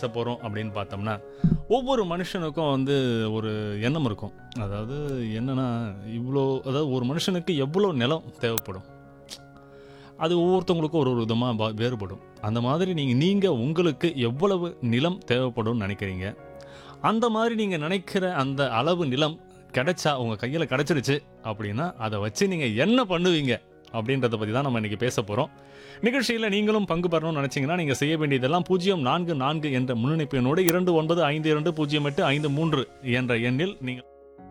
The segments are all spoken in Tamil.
பேச போகிறோம் அப்படின்னு பார்த்தோம்னா ஒவ்வொரு மனுஷனுக்கும் வந்து ஒரு எண்ணம் இருக்கும் அதாவது என்னன்னா இவ்வளோ அதாவது ஒரு மனுஷனுக்கு எவ்வளோ நிலம் தேவைப்படும் அது ஒவ்வொருத்தவங்களுக்கும் ஒரு ஒரு விதமாக வேறுபடும் அந்த மாதிரி நீங்கள் நீங்கள் உங்களுக்கு எவ்வளவு நிலம் தேவைப்படும்னு நினைக்கிறீங்க அந்த மாதிரி நீங்கள் நினைக்கிற அந்த அளவு நிலம் கிடைச்சா உங்கள் கையில் கிடைச்சிருச்சு அப்படின்னா அதை வச்சு நீங்கள் என்ன பண்ணுவீங்க அப்படின்றத பற்றி தான் நம்ம இன்றைக்கி பேச போகிறோம் நிகழ்ச்சியில் நீங்களும் பங்கு பெறணும்னு நினச்சிங்கன்னா நீங்கள் செய்ய வேண்டியதெல்லாம் பூஜ்ஜியம் நான்கு நான்கு என்ற முன்னணிப்பு எண்ணோடு இரண்டு ஒன்பது ஐந்து இரண்டு பூஜ்ஜியம் எட்டு ஐந்து மூன்று என்ற எண்ணில் நீங்கள்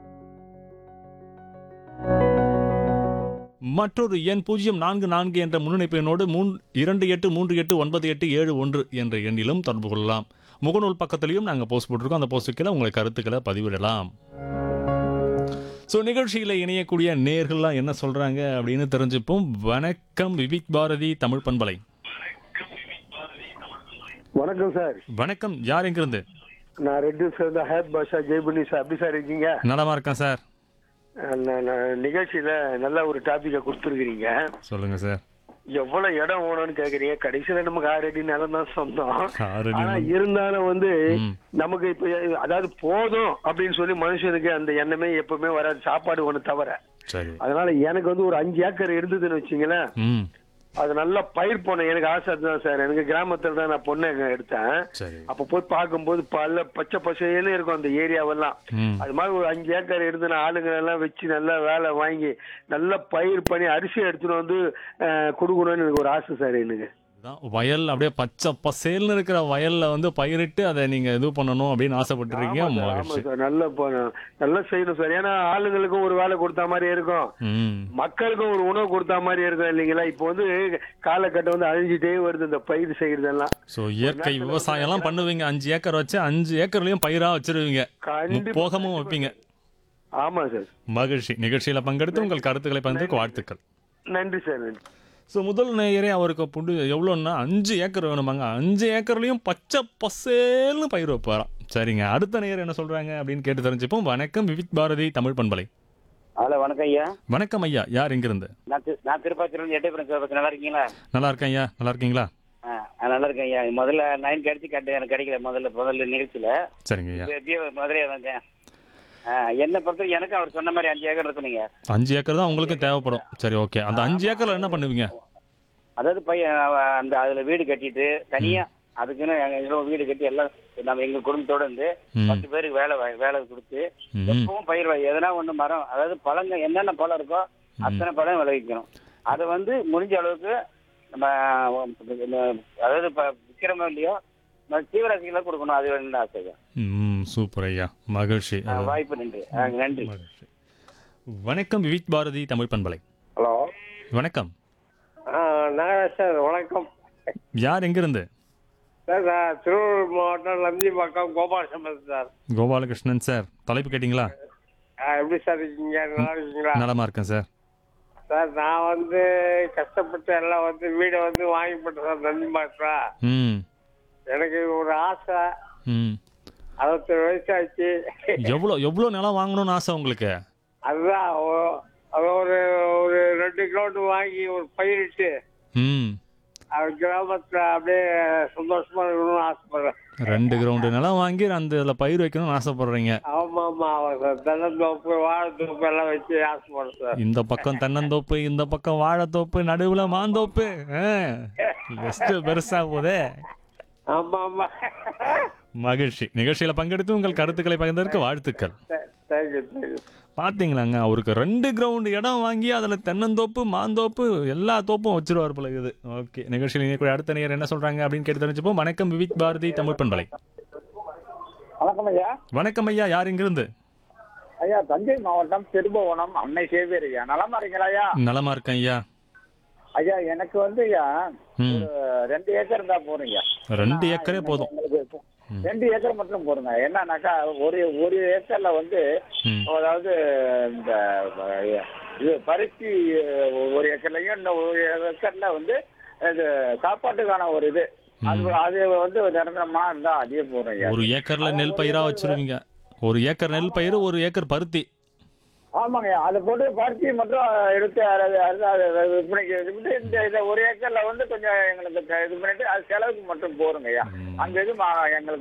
மற்றொரு எண் பூஜ்ஜியம் நான்கு நான்கு என்ற முன்னணிப்பு எண்ணோடு மூன் இரண்டு எட்டு மூன்று எட்டு ஒன்பது எட்டு ஏழு ஒன்று என்ற எண்ணிலும் தொடர்பு கொள்ளலாம் முகநூல் பக்கத்துலையும் நாங்கள் போஸ்ட் போட்டிருக்கோம் அந்த போஸ்ட்டுக்கில் உங்கள் கருத்துக்களை பதிவிடலாம் ஸோ நிகழ்ச்சியில் இணையக்கூடிய நேர்கள்லாம் என்ன சொல்கிறாங்க அப்படின்னு தெரிஞ்சுப்போம் வணக்கம் விவிக் பாரதி தமிழ் பண்பலை வணக்கம் சார் வணக்கம் யார் எங்கிருந்து நான் ரெட்டு சேர்ந்த ஹேத் பாஷா ஜெய்புனி சார் எப்படி சார் இருக்கீங்க நலமா இருக்கேன் சார் அஹ் நான் நான் நிகழ்ச்சியில நல்ல ஒரு டாபிக்கை கொடுத்துருக்கிறீங்க சொல்லுங்க சார் எவ்வளவு இடம் வேணும்னு கேக்குறீங்க கடைசியில நமக்கு ஆறு அடி நிலம் தான் சொந்தம் ஆறு அடி ஆனா நிலம். இருந்தாலும் வந்து ம். நமக்கு இப்ப அதாவது போதும் அப்படின்னு சொல்லி மனுஷனுக்கு அந்த எண்ணமே எப்பவுமே வராது சாப்பாடு ஒண்ணு தவிர சரி அதனால எனக்கு வந்து ஒரு அஞ்சு ஏக்கர் இருந்ததுன்னு வச்சுங்களேன் ம் அது நல்லா பயிர் போனேன் எனக்கு ஆசை அதுதான் சார் எனக்கு கிராமத்துல தான் நான் பொண்ணு எடுத்தேன் சரி அப்ப போய் பார்க்கும்போது பல பச்சை பசையில இருக்கும் அந்த ஏரியாவெல்லாம் ம் அது மாதிரி ஒரு அஞ்சு ஏக்கர் எடுத்து நான் ஆளுங்க எல்லாம் வச்சு நல்லா வேலை வாங்கி நல்லா பயிர் பண்ணி அரிசி எடுத்துட்டு வந்து அஹ், கொடுக்கணும்னு எனக்கு ஒரு ஆசை சார் எனக்கு இதான் வயல் அப்படியே பச்சை பசேல்னு இருக்கிற வயல்ல வந்து பயிரிட்டு அதை நீங்க இது பண்ணணும் அப்படின்னு ஆசைப்பட்டிருக்கீங்க ஆமா சார், ஆமா மகிழ்ச்சி சார் நல்லா போ- நல்லா செய்யணும் சார் ஏன்னா ஆளுங்களுக்கும் ஒரு வேலை கொடுத்த மாதிரி இருக்கும் ம் மக்களுக்கும் ஒரு உணவு கொடுத்த மாதிரி இருக்கும் இல்லைங்களா இப்போ வந்து காலகட்டம் வந்து அழிஞ்சிட்டே வருது இந்த பயிர் செய்யறதெல்லாம் ஸோ இயற்கை விவசாயம் எல்லாம் பண்ணுவீங்க அஞ்சு ஏக்கர் வச்சு அஞ்சு ஏக்கர்லயும் பயிரா வச்சிருவீங்க கண்டிப்பா போகமும் வைப்பீங்க ஆமா சார் மகிழ்ச்சி நிகழ்ச்சியில பங்கெடுத்து உங்கள் கருத்துக்களை பகிர்ந்ததுக்கு வாழ்த்துக்கள் நன்றி சார் நன்றி ஸோ முதல் நேயரே அவருக்கு புண்டு எவ்வளோன்னா அஞ்சு ஏக்கர் வேணுமாங்க அஞ்சு ஏக்கர்லையும் பச்சை பசேல்னு பயிர் வைப்பாராம் சரிங்க அடுத்த நேயர் என்ன சொல்றாங்க அப்படின்னு கேட்டு தெரிஞ்சுப்போம் வணக்கம் விவிக் பாரதி தமிழ் பண்பலை ஹலோ வணக்கம் ஐயா வணக்கம் ஐயா யார் எங்கிருந்து நான் தி- நான் திருப்பாச்சியிலிருந்து எட்டயபுரம் சிவபக்தி நல்லா இருக்கீங்களா நல்லா இருக்கேன் ஐயா நல்லா இருக்கீங்களா ஆ ஆ, நல்லா இருக்கேன் ஐயா முதல்ல நைன் கிடைச்சி கட்டு எனக்கு கிடைக்கல முதல்ல முதல்ல நிகழ்ச்சியில் சரிங்க ஐயா எப்படியோ முதலே வந்தேன் ஆ என்னை பொறுத்த எனக்கு அவர் சொன்ன மாதிரி அஞ்சு ஏக்கர் இருக்கணுங்க அஞ்சு ஏக்கர் தான் உங்களுக்கு தேவைப்படும் சரி ஓகே அந்த அஞ்சு ஏக்கர்ல என்ன பண்ணுவீங்க அதாவது பையன் அவ- அந்த அதில் வீடு கட்டிட்டு தனியாக அதுக்குன்னு எங்க இதுல வீடு கட்டி எல்லாம் நம்ம எங்கள் குடும்பத்தோட இருந்து ம். பத்து பேருக்கு வேலை வா- வேலை கொடுத்து ம் எப்பவும் பயிர் வகை எதனா ஒன்று மரம் அதாவது பழங்க என்னென்ன பழம் இருக்கோ அத்தனை பழம் விளைவிக்கணும் அதை வந்து முடிஞ்ச அளவுக்கு நம்ம அதாவது இப்போ விற்கிறோமோ இல்லையோ நம்ம தீவிரவாசிகளை கொடுக்கணும் அது வேணும்னு ஆசைங்க ம் சூப்பர் ஐயா மகிழ்ச்சி ஆ, வாய்ப்பு நன்றி ஆ, நன்றி மகிழ்ச்சி வணக்கம் விவிக் பாரதி தமிழ் பண்பலை ஹலோ வணக்கம் நாகராஜ் சார் வணக்கம் யார் எங்கிருந்து சார் நான் திருவள்ளூர் மாவட்டம் லந்தி பக்கம் கோபால் சம்பத் சார் கோபாலகிருஷ்ணன் சார் தலைப்பு கேட்டிங்களா எப்படி சார் இருக்கீங்க நல்லா இருக்கீங்களா நலமா இருக்கேன் சார் சார் நான் வந்து கஷ்டப்பட்டு எல்லாம் வந்து வீடை வந்து வாங்கி போட்டேன் சார் நந்தி மாசா ம் எனக்கு ஒரு ஆசை ம் அறுபத்தேழு வயசாச்சு எவ்வளோ எவ்வளோ நிலம் வாங்கணும்னு ஆசை உங்களுக்கு அதுதான் ஒ- அது ஒரு ஒரு ரெண்டு கிலோமீட்டர் வாங்கி ஒரு பயிரிட்டு ம் அது கிராமத்துல அப்படியே சந்தோஷமா இருக்கணும்னு ஆசைப்படுறேன் ரெண்டு கிரவுண்டு நிலம் வாங்கி அந்த இதில் பயிர் வைக்கணும்னு ஆசைப்படுறீங்க ஆமா ஆமா ஆமா சார் தென்னந்தோப்பு வாழைத்தோப்பு எல்லாம் வச்சு ஆசைப்படுறேன் சார் இந்த பக்கம் தென்னந்தோப்பு இந்த பக்கம் வாழைத்தோப்பு நடுவில் மாந்தோப்பு லிஸ்ட் பெருசா போதே ஆமா ஆமா மகிழ்ச்சி நிகழ்ச்சியில் பங்கெடுத்து உங்கள் கருத்துக்களை பகிர்ந்ததற்கு வாழ்த்துக்கள் தேங்க்யூ தேங்க்யூ பார்த்தீங்களாங்க அவருக்கு ரெண்டு கிரவுண்டு இடம் வாங்கி அதில் தென்னந்தோப்பு மாந்தோப்பு எல்லா தோப்பும் வச்சிருவார் போல இது ஓகே நிகழ்ச்சியில் இணையக்கூடிய அடுத்த நேரம் என்ன சொல்றாங்க அப்படின்னு கேட்டு தெரிஞ்சுப்போம் வணக்கம் விவிக் பாரதி தமிழ் பண்பலை வணக்கம் ஐயா வணக்கம் ஐயா யார் இங்கிருந்து ஐயா தஞ்சை மாவட்டம் திருபுவனம் அன்னை சேவியர் ஐயா நலமா இருக்கீங்களா ஐயா நலமா இருக்கேன் ஐயா ஐயா எனக்கு வந்து ஐயா ம் ஒரு ரெண்டு ஏக்கர் இருந்தா போதும் ஐயா ரெண்டு ஏக்கரே போதும் எங்களுக்கு ரெண்டு ஏக்கர் மட்டும் போதுங்க என்னன்னாக்கா ஒரு ஒரு ஏக்கர்ல வந்து ம் அதாவது இந்த அஹ், இது பருத்தி ஒரு ஏக்கர்லயும் இன்னும் ஒரு ஏக்கர்ல வந்து இது சாப்பாட்டுக்கான ஒரு இது அது அது வந்து நிரந்தரமா இருந்தா அதே போதும் ஐயா ஒரு ஏக்கர்ல நெல் பயிரா வச்சிருவீங்க ஒரு ஏக்கர் நெல் பயிர் ஒரு ஏக்கர் பருத்தி ஆமாங்க அதை போட்டு பருத்தி மட்டும் எடுத்து அதை அதை- அதை விற்பனைக்கு இது பண்ணி இந்த இதை ஒரு ஏக்கர்ல வந்து கொஞ்சம் எங்களுக்கு இது பண்ணிட்டு அது செலவுக்கு மட்டும் போருங்க ஐயா அந்த இது மா- எங்களுக்கு